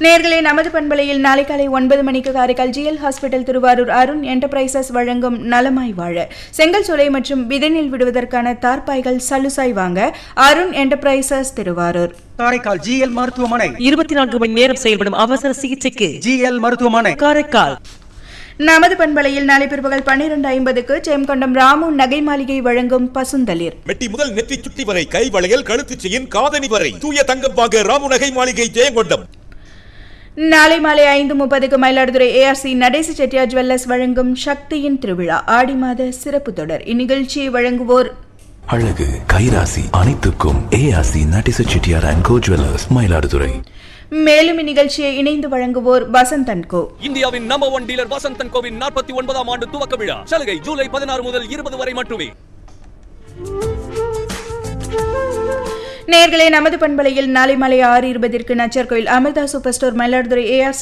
நேர்களே நமது பண்பலையில் நாளை காலை ஒன்பது மணிக்கு Karaikal GL hospital Thiruvarur Arun enterprises வழங்கும் நலமாய் வாழ செங்கல் சோலை மற்றும் விதைநெல் விடுவதற்கான தார்பாய்கள் சலுசாய் வாங்க அருண் என்டர்பிரைசஸ் திருவாரூர் காரைக்கால் ஜிஎல் மருத்துவமனை இருபத்தி நான்கு மணி நேரம் செயல்படும் அவசர சிகிச்சைக்கு ஜிஎல் மருத்துவமனை காரைக்கால் நமது பண்பலையில் நாளை பிற்பகல் பன்னிரண்டு ஐம்பதுக்கு ஜெயம்கொண்டம் ராமு நகை மாளிகை வழங்கும் பசுந்தளிர் மெட்டி முதல் நெற்றி சுட்டி வரை கை வளையல் கழுத்து செயின் காதணி வரை தூய தங்கம் வாங்க ராமு நகை மாளிகை ஜெயங்கொண்டம் நாளை மாலை ஐந்து முப்பதுக்கு மயிலாடுதுறை ஏஆர்சி நடேச செட்டியார் ஜுவல்லர்ஸ் வழங்கும் சக்தியின் திருவிழா ஆடி மாத சிறப்பு தொடர் இந்நிகழ்ச்சியை வழங்குவோர் அழகு கைராசி அனைத்துக்கும் ஏஆசி நட்டிச Chettiar and co jewellers Mayiladuthurai மேலும் இந்நிகழ்ச்சியை இணைந்து வழங்குவோர் வசந்தன் கோ இந்தியாவின் நம்பர் ஒன் டீலர் வசந்தன் கோவின் நாற்பத்தி ஒன்பதாம் ஆண்டு துவக்க விழா சலுகை ஜூலை பதினாறு முதல் இருபது வரை மட்டுமே நேர்களே நமது பண்பலையில் நாளை மாலை ஆறு இருபதிற்கு நச்சர் கோயில் Amirtha super store Mayiladuthurai ARC